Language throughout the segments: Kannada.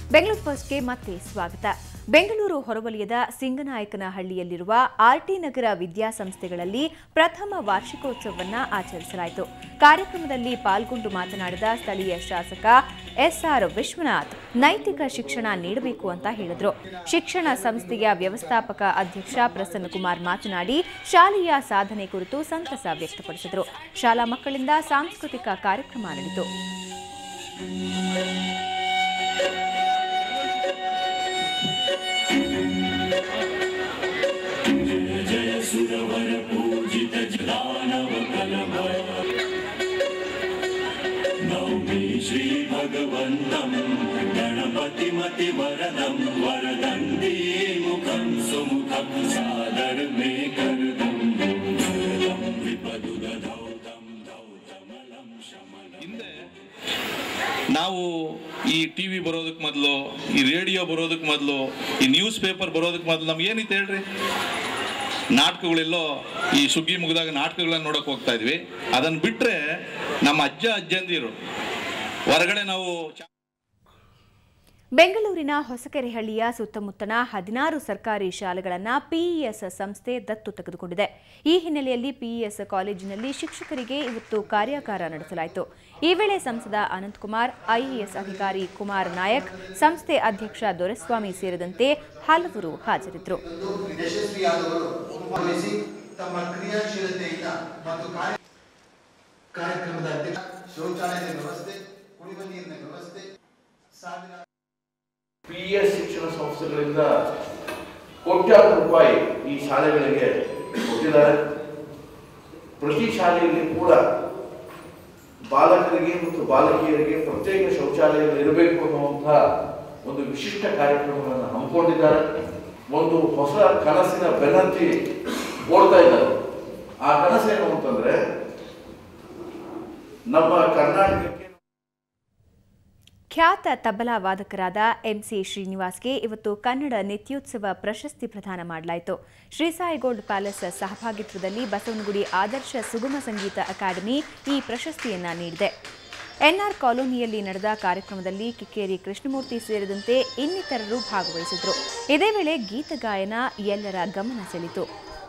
ಬೆಂಗಳೂರು ಫಸ್ಟ್ಗೆ ಮತ್ತೆ ಸ್ವಾಗತ ಬೆಂಗಳೂರು ಹೊರವಲಯದ ಸಿಂಗನಾಯಕನಹಳ್ಳಿಯಲ್ಲಿರುವ ಆರ್ಟಿ ನಗರ ವಿದ್ಯಾಸಂಸ್ಥೆಗಳಲ್ಲಿ ಪ್ರಥಮ ವಾರ್ಷಿಕೋತ್ಸವವನ್ನು ಆಚರಿಸಲಾಯಿತು ಕಾರ್ಯಕ್ರಮದಲ್ಲಿ ಪಾಲ್ಗೊಂಡು ಮಾತನಾಡಿದ ಸ್ಥಳೀಯ ಶಾಸಕ ಎಸ್ಆರ್ ವಿಶ್ವನಾಥ್ ನೈತಿಕ ಶಿಕ್ಷಣ ನೀಡಬೇಕು ಅಂತ ಹೇಳಿದ್ರು ಶಿಕ್ಷಣ ಸಂಸ್ಥೆಯ ವ್ಯವಸ್ಥಾಪಕ ಅಧ್ಯಕ್ಷ ಪ್ರಸನ್ನಕುಮಾರ್ ಮಾತನಾಡಿ ಶಾಲೆಯ ಸಾಧನೆ ಕುರಿತು ಸಂತಸ ವ್ಯಕ್ತಪಡಿಸಿದರು ಶಾಲಾ ಮಕ್ಕಳಿಂದ ಸಾಂಸ್ಕೃತಿಕ ಕಾರ್ಯಕ್ರಮ ನಡೆಯಿತು नौमि श्रीभगवन्तं गणपतिमतिवरदं वरदन्ती मुखं सुमुखं सादर मे करदं वरदं विपदुदधौ तं धौतमलं शमनं ನಾವು ಈ ಟಿ ವಿ ಬರೋದಕ್ಕೆ ಮೊದಲು ಈ ರೇಡಿಯೋ ಬರೋದಕ್ಕೆ ಮೊದಲು ಈ ನ್ಯೂಸ್ ಪೇಪರ್ ಬರೋದಕ್ಕೆ ಮೊದಲು ನಮ್ಗೆ ಏನಿತ್ತು ಹೇಳ್ರಿ ನಾಟಕಗಳೆಲ್ಲೋ ಈ ಸುಗ್ಗಿ ಮುಗಿದಾಗ ನಾಟಕಗಳನ್ನ ನೋಡಕ್ ಹೋಗ್ತಾ ಇದ್ವಿ ಅದನ್ನ ಬಿಟ್ರೆ ನಮ್ಮ ಅಜ್ಜ ಅಜ್ಜಂದಿರು ಹೊರಗಡೆ ನಾವು ಚಾ- ಬೆಂಗಳೂರಿನ ಹೊಸಕೆರೆಹಳ್ಳಿಯ ಸುತ್ತಮುತ್ತಲ ಹದಿನಾರು ಸರ್ಕಾರಿ ಶಾಲೆಗಳನ್ನು ಪಿಇಎಸ್ ಸಂಸ್ಥೆ ದತ್ತು ತೆಗೆದುಕೊಂಡಿದೆ ಈ ಹಿನ್ನೆಲೆಯಲ್ಲಿ ಪಿಇಎಸ್ ಕಾಲೇಜಿನಲ್ಲಿ ಶಿಕ್ಷಕರಿಗೆ ಇವತ್ತು ಕಾರ್ಯಾಗಾರ ನಡೆಸಲಾಯಿತು ಈ ವೇಳೆ ಸಂಸದ ಅನಂತಕುಮಾರ್ ಐಎಎಸ್ ಅಧಿಕಾರಿ ಕುಮಾರ್ ನಾಯಕ್ ಸಂಸ್ಥೆ ಅಧ್ಯಕ್ಷ ದೊರೆಸ್ವಾಮಿ ಸೇರಿದಂತೆ ಹಲವರು ಹಾಜರಿದ್ದರು ಯಶಸ್ವಿಯಾದವರು ಭಾಗವಹಿಸಿ ತಮ್ಮ ಕ್ರಿಯಾಶೀಲತೆಯಿಂದ ಮತ್ತು ಕಾರ್ಯ ಕಾರ್ಯಕ್ರಮದ ಅಧ್ಯಕ್ಷ ಶೌಚಾಲಯದ ವ್ಯವಸ್ಥೆ ಕುಡಿಯುವ ನೀರಿನ ವ್ಯವಸ್ಥೆ ಸಾವಿರ ಪಿ ಎಸ್ ಶಿಕ್ಷಣ ಸಂಸ್ಥೆಗಳಿಂದ ಕೋಟ್ಯಾಂತರ ರೂಪಾಯಿ ಈ ಶಾಲೆಗಳಿಗೆ ಕೊಟ್ಟಿದ್ದಾರೆ ಪ್ರತಿ ಶಾಲೆಯಲ್ಲಿ ಕೂಡ ಬಾಲಕರಿಗೆ ಮತ್ತು ಬಾಲಕಿಯರಿಗೆ ಪ್ರತ್ಯೇಕ ಶೌಚಾಲಯಗಳು ಇರಬೇಕು ಅನ್ನುವಂಥ ಒಂದು ವಿಶಿಷ್ಟ ಕಾರ್ಯಕ್ರಮಗಳನ್ನು ಹಮ್ಮಿಕೊಂಡಿದ್ದಾರೆ ಒಂದು ಹೊಸ ಕನಸಿನ ಬೆನ್ನತ್ತಿ ಓಡ್ತಾ ಇದ್ದಾರೆ ಆ ಕನಸೇನು ಅಂತಂದ್ರೆ ನಮ್ಮ ಕರ್ನಾಟಕಕ್ಕೆ ಖ್ಯಾತ ತಬಲಾ ವಾದಕರಾದ ಎಂಸಿ ಶ್ರೀನಿವಾಸ್ಗೆ ಇವತ್ತು ಕನ್ನಡ ನಿತ್ಯೋತ್ಸವ ಪ್ರಶಸ್ತಿ ಪ್ರದಾನ ಮಾಡಲಾಯಿತು ಶ್ರೀಸಾಯಿ ಗೋಲ್ಡ್ ಪ್ಯಾಲೇಸ್ ಸಹಭಾಗಿತ್ವದಲ್ಲಿ ಬಸವನಗುಡಿ ಆದರ್ಶ ಸುಗಮ ಸಂಗೀತ ಅಕಾಡೆಮಿ ಈ ಪ್ರಶಸ್ತಿಯನ್ನ ನೀಡಿದೆ ಎನ್ಆರ್ ಕಾಲೋನಿಯಲ್ಲಿ ನಡೆದ ಕಾರ್ಯಕ್ರಮದಲ್ಲಿ ಕಿಕ್ಕೇರಿ ಕೃಷ್ಣಮೂರ್ತಿ ಸೇರಿದಂತೆ ಇನ್ನಿತರರು ಭಾಗವಹಿಸಿದ್ರು ಇದೇ ವೇಳೆ ಗೀತ ಗಾಯನ ಎಲ್ಲರ ಗಮನ ಸೆಳೆಯಿತು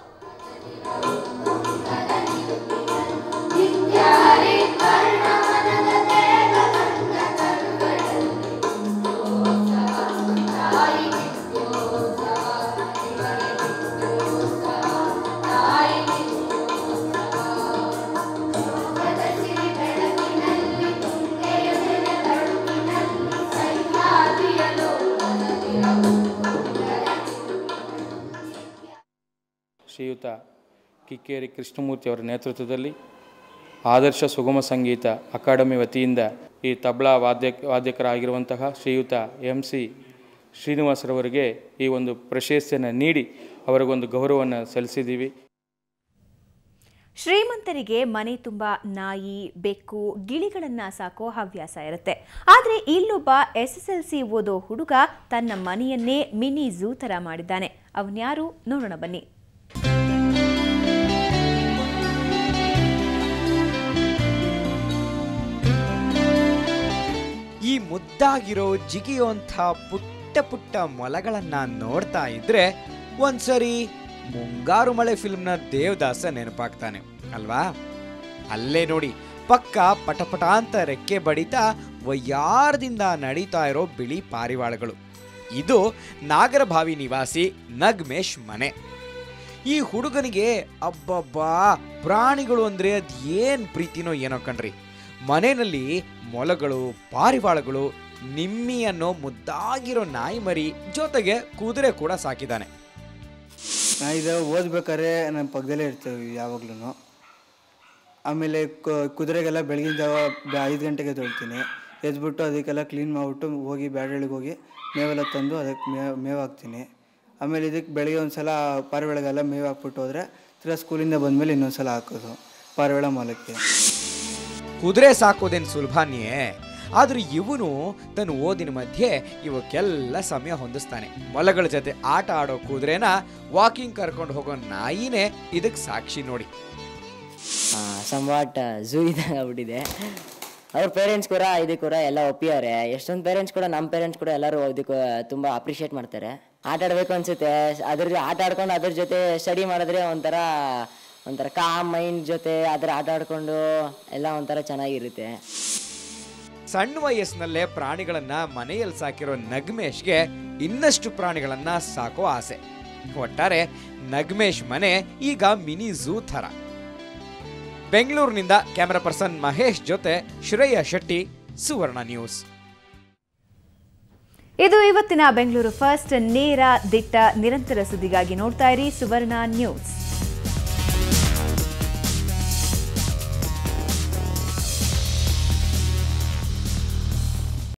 ಶ್ರೀಯುತ ಕಿಕ್ಕೇರಿ ಕೃಷ್ಣಮೂರ್ತಿ ಅವರ ನೇತೃತ್ವದಲ್ಲಿ ಆದರ್ಶ ಸುಗಮ ಸಂಗೀತ ಅಕಾಡೆಮಿ ವತಿಯಿಂದ ಈ ತಬಲಾ ವಾದ್ಯ ವಾದ್ಯಕರಾಗಿರುವಂತಹ ಶ್ರೀಯುತ ಎಂ ಸಿ ಶ್ರೀನಿವಾಸರವರಿಗೆ ಈ ಒಂದು ಪ್ರಶಸ್ತಿಯನ್ನು ನೀಡಿ ಅವರಿಗೊಂದು ಗೌರವವನ್ನು ಸಲ್ಲಿಸಿದ್ದೀವಿ ಶ್ರೀಮಂತರಿಗೆ ಮನೆ ತುಂಬ ನಾಯಿ ಬೆಕ್ಕು ಗಿಳಿಗಳನ್ನ ಸಾಕೋ ಹವ್ಯಾಸ ಇರುತ್ತೆ ಆದರೆ ಇಲ್ಲೊಬ್ಬ ಎಸ್ಎಸ್ಎಲ್ಸಿ ಓದೋ ಹುಡುಗ ತನ್ನ ಮನೆಯನ್ನೇ ಮಿನಿ ಝೂ ಥರ ಮಾಡಿದ್ದಾನೆ ಅವನ್ಯಾರು ನೋಡೋಣ ಬನ್ನಿ ಈ ಮುದ್ದಾಗಿರೋ ಜಿಗಿಯೋಂಥ ಪುಟ್ಟ ಪುಟ್ಟ ಮೊಲಗಳನ್ನ ನೋಡ್ತಾ ಇದ್ರೆ ಒಂದ್ಸರಿ ಮುಂಗಾರು ಮಳೆ ಫಿಲ್ಮ್ನ ದೇವದಾಸ ನೆನಪಾಗ್ತಾನೆ ಅಲ್ವಾ ಅಲ್ಲೇ ನೋಡಿ ಪಕ್ಕ ಪಟಪಟ ಅಂತ ರೆಕ್ಕೆ ಬಡಿತಾ ವಯ್ಯಾರದಿಂದ ನಡೀತಾ ಇರೋ ಬಿಳಿ ಪಾರಿವಾಳಗಳು ಇದು ನಾಗರಭಾವಿ ನಿವಾಸಿ ನಗ್ಮೇಶ್ ಮನೆ ಈ ಹುಡುಗನಿಗೆ ಅಬ್ಬಬ್ಬಾ ಪ್ರಾಣಿಗಳು ಅಂದ್ರೆ ಅದ್ ಏನ್ ಪ್ರೀತಿನೋ ಏನೋ ಕಣ್ರಿ ಮನೆಯಲ್ಲಿ ಮೊಲಗಳು ಪಾರಿವಾಳಗಳು ನಿಮ್ಮಿ ಅನ್ನೋ ಮುದ್ದಾಗಿರೋ ನಾಯಿ ಮರಿ ಜೊತೆಗೆ ಕುದುರೆ ಕೂಡ ಸಾಕಿದ್ದಾನೆ ನಾ ಇದು ಓದ್ಬೇಕಾದ್ರೆ ನನ್ನ ಪಕ್ಕದಲ್ಲೇ ಇರ್ತೀವಿ ಯಾವಾಗ್ಲೂ ಆಮೇಲೆ ಕು- ಕುದುರೆಗೆಲ್ಲ ಬೆಳಗಿನ ಜಾವ ಬೆ- ಐದು ಗಂಟೆಗೆ ತೊಳ್ತೀನಿ ಎದ್ಬಿಟ್ಟು ಅದಕ್ಕೆಲ್ಲ ಕ್ಲೀನ್ ಮಾಡಿಬಿಟ್ಟು ಹೋಗಿ ಬ್ಯಾಡಳಿಗೆ ಹೋಗಿ ಮೇವೆಲ್ಲ ತಂದು ಅದಕ್ಕೆ ಮೇವು ಮೇವು ಹಾಕ್ತೀನಿ ಆಮೇಲೆ ಇದಕ್ಕೆ ಬೆಳಗ್ಗೆ ಒಂದು ಸಲ ಪಾರಿವಾಳಗೆಲ್ಲ ಮೇವು ಹಾಕ್ಬಿಟ್ಟು ಹೋದರೆ ತಿರ್ಗಾ ಸ್ಕೂಲಿಂದ ಬಂದಮೇಲೆ ಇನ್ನೊಂದು ಸಲ ಹಾಕೋದು ಪಾರಿವಾಳ ಮೊಲಕ್ಕೆ ಕುದುರೆ ಸಾಕೋದೇನು ಸುಲಭಾನ್ಯೇ ಆದ್ರೆ ಇವನು ತನ್ನ ಓದಿನ ಮಧ್ಯೆ ಇವಕ್ಕೆಲ್ಲ ಸಮಯ ಹೊಂದಿಸ್ತಾನೆ ಮೊಲಗಳ ಜೊತೆ ಆಟ ಆಡೋ ಕುದುರೆನ ವಾಕಿಂಗ್ ಕರ್ಕೊಂಡು ಹೋಗೋ ನಾಯಿನೇ ಇದಕ್ಕೆ ಸಾಕ್ಷಿ ನೋಡಿ ಸಂವಾಟ ಝೂ ಇದ್ದಂಗೆ ಆಗ್ಬಿಟ್ಟಿದೆ ಅವ್ರ ಪೇರೆಂಟ್ಸ್ ಕೂಡ ಇದಕ್ಕೆ ಕೂಡ ಎಲ್ಲ ಒಪ್ಪಿದ್ದಾರೆ ಎಷ್ಟೊಂದು ಪೇರೆಂಟ್ಸ್ ಕೂಡ ನಮ್ಮ ಪೇರೆಂಟ್ಸ್ ಕೂಡ ಎಲ್ಲರೂ ಇದಕ್ಕೆ ತುಂಬ ಅಪ್ರಿಷಿಯೇಟ್ ಮಾಡ್ತಾರೆ ಆಟ ಆಡಬೇಕು ಅನ್ಸುತ್ತೆ ಅದ್ರ ಆಟ ಆಡ್ಕೊಂಡು ಅದ್ರ ಜೊತೆ ಸ್ಟಡಿ ಮಾಡಿದ್ರೆ ಒಂಥರ ಒಂಥರ ಕಾಮ್ ಮೈಂಡ್ ಜೊತೆ ಅದ್ರ ಆಟ ಆಡ್ಕೊಂಡು ಎಲ್ಲ ಒಂಥರ ಚೆನ್ನಾಗಿರುತ್ತೆ ಸಣ್ಣ ವಯಸ್ಸಿನಲ್ಲೇ ಪ್ರಾಣಿಗಳನ್ನ ಮನೆಯಲ್ಲಿ ಸಾಕಿರೋ ನಗ್ಮೇಶ್ಗೆ ಇನ್ನಷ್ಟು ಪ್ರಾಣಿಗಳನ್ನ ಸಾಕೋ ಆಸೆ ಒಟ್ಟಾರೆ ನಗ್ಮೇಶ್ ಮನೆ ಈಗ ಮಿನಿ ಝೂ ಥರ ಬೆಂಗಳೂರಿನಿಂದ ಕ್ಯಾಮರಾ ಪರ್ಸನ್ ಮಹೇಶ್ ಜೊತೆ ಶ್ರೇಯ ಶೆಟ್ಟಿ ಸುವರ್ಣ ನ್ಯೂಸ್ ಇದು ಇವತ್ತಿನ ಬೆಂಗಳೂರು ಫಸ್ಟ್ ನೇರ ದಿಟ್ಟ ನಿರಂತರ ಸುದ್ದಿಗಾಗಿ ನೋಡ್ತಾ ಇರಿ ಸುವರ್ಣ ನ್ಯೂಸ್